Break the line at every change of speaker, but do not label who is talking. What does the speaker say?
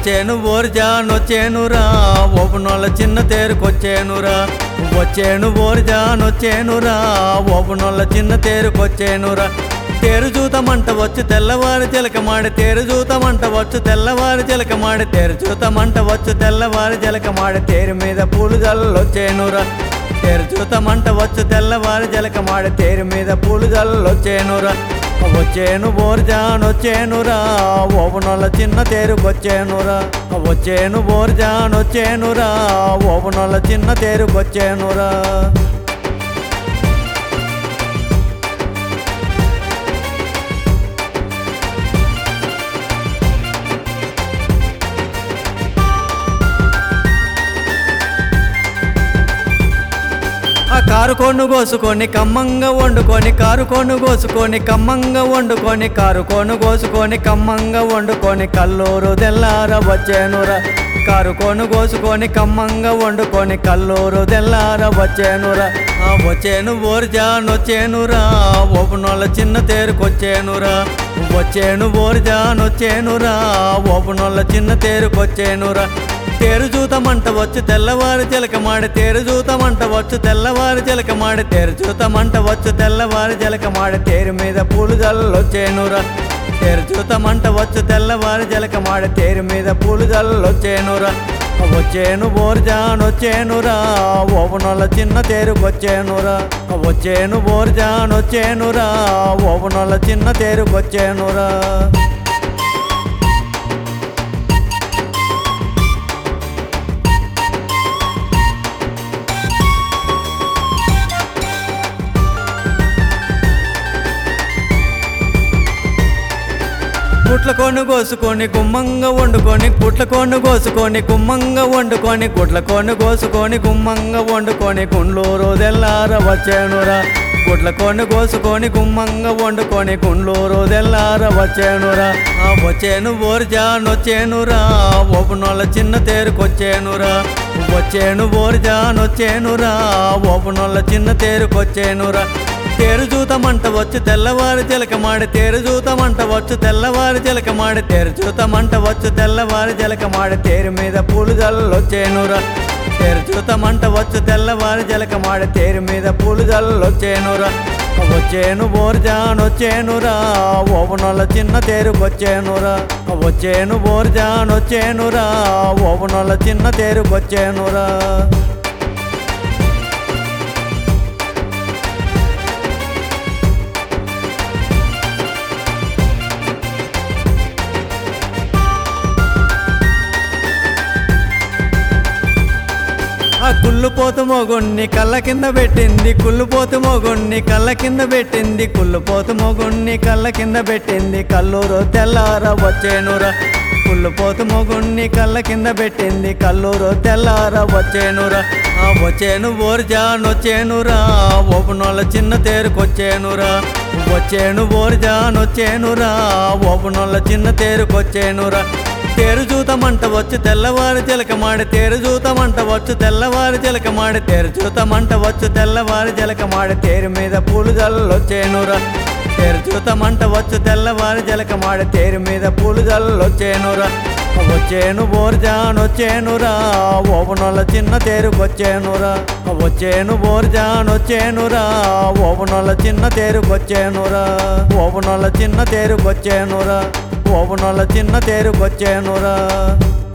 వచ్చేను ఓర్జానొచ్చేనురా ఓపునోళ్ళ చిన్న తేరుకొచ్చేనురా వచ్చేను ఓర్జానొచ్చేనురా ఓపునోళ్ళ చిన్న తేరుకొచ్చేనురా తేరు చూతమంట వచ్చు తెల్లవారి చిలకమాడి తేరు చూతమంట వచ్చు తెల్లవారి చిలకమాడి తేరు చూతమంట వచ్చు తెల్లవారి చిలకమాడి తేరు మీద పూలు జల్లొచ్చేనురా తేరు చూతమంట వచ్చు తెల్లవారి చిలకమాడి తేరు మీద పూలు జల్లొచ్చేనురా వచ్చేను బోర్జానొచ్చేనురా ఓవనొల్ల చిన్న తేరుకొచ్చేనురా వచ్చేను బోర్జానొచ్చేనురా ఓవనొల్ల చిన్న తేరుకొచ్చేనురా ఆ కారు కొన్ను కోసుకొని కమ్మంగా వండుకొని కారు కొన్ను కోసుకొని కమ్మంగా వండుకొని కారు కొన్ను కోసుకొని కమ్మంగా వండుకొని కల్లూరు తెల్లార వచ్చేనురా కారు కొన్ను కోసుకొని కమ్మంగా వండుకొని కల్లూరు తెల్లార వచ్చేనురా ఆ వచ్చేను ఓర్జానొచ్చేనురా ఓపునోళ్ళ చిన్న తేరుకొచ్చేనురా వచ్చేను ఓర్జానొచ్చేనురా ఓపునోళ్ళ చిన్న తేరుకొచ్చేనురా తేరు చూతమంట వచ్చు తెల్లవారు చిలకమాడి తేరు చూతమంట వచ్చు తెల్లవారు చిలకమాడి తేరు చూతమంట వచ్చు తెల్లవారు చిలకమాడి తేరు మీద పూలు జల్లొచ్చేనురా తేరు చూతమంట వచ్చు తెల్లవారు చిలకమాడి తేరు మీద పూలు జల్లొచ్చేనురా వచ్చేను బోర్జానొచ్చేనురా ఓవనొల్ల చిన్న తేరుకొచ్చేనురా వచ్చేను బోర్జానొచ్చేనురా ఓవనొల్ల చిన్న తేరుకొచ్చేనురా గుట్ల కొన్ను కోసుకొని గుమ్మంగా వండుకొని గుట్ల కొన్ను కోసుకొని గుమ్మంగా వండుకొని గుట్ల కొన్ను కోసుకొని గుమ్మంగా వండుకొని గుండ్లూరు తెల్లార వచ్చేనురా గుట్ల కొన్ను కోసుకొని గుమ్మంగా వండుకొని గుండ్లూరు తెల్లార వచ్చేనురా ఆ వచ్చేను ఓర్జానొచ్చేనురా ఓపునోళ్ళ చిన్న తేరుకొచ్చేనురా వచ్చేను ఓర్జానొచ్చేనురా ఓపునోళ్ళ చిన్న తేరుకొచ్చేనురా తేరు చూతమంట వచ్చు తెల్లవారి చిలకమాడి తేరు చూతమంట వచ్చు తెల్లవారి చిలకమాడి తేరు చూతమంట వచ్చు తెల్లవారి చిలకమాడి తేరు మీద పూలు జల్లొచ్చేనురా తేరు చూతమంట వచ్చు తెల్లవారి చిలకమాడి తేరు మీద పూలు జల్లొచ్చేనురా వచ్చేను బోర్జానొచ్చేనురా ఓవనొల్ల చిన్న తేరుకొచ్చేనురా వచ్చేను బోర్జానొచ్చేనురా ఓవనొల్ల చిన్న తేరుకొచ్చేనురా ఆ కుళ్ళుపోతు మొగుణ్ణి కళ్ళ కింద పెట్టింది కుళ్ళుపోతు మొగుణ్ణి కళ్ళ కింద పెట్టింది కుళ్ళుపోతు మొగుణ్ణి కళ్ళ కింద పెట్టింది కల్లూరు తెల్లార వచ్చేనురా కుళ్ళుపోతు మొగుణ్ణి కళ్ళ కింద పెట్టింది కల్లూరు తెల్లార వచ్చేనురా ఆ వచ్చేను ఓర్జానొచ్చేనురా ఓపునోళ్ళ చిన్న తేరుకొచ్చేనురా వచ్చేను ఓర్జానొచ్చేనురా ఓపునోళ్ళ చిన్న తేరుకొచ్చేనురా తేరు చూతమంట వచ్చు తెల్లవారి చిలకమాడి తేరు చూతమంట వచ్చు తెల్లవారి చిలకమాడి తేరు చూతమంట వచ్చు తెల్లవారి చిలకమాడి తేరు మీద పూలు జల్లొచ్చేనురా తేరు చూతమంట వచ్చు తెల్లవారి చిలకమాడి తేరు మీద పూలు జల్లొచ్చేనురా వచ్చేను బోర్జానొచ్చేనురా ఓవనొల్ల చిన్న తేరుకొచ్చేనురా వచ్చేను బోర్జానొచ్చేనురా ఓవనొల్ల చిన్న తేరుకొచ్చేనురా ఓవనొల్ల చిన్న తేరుకొచ్చేనురా ఓవనొల్ల చిన్న తేరుకొచ్చేనురా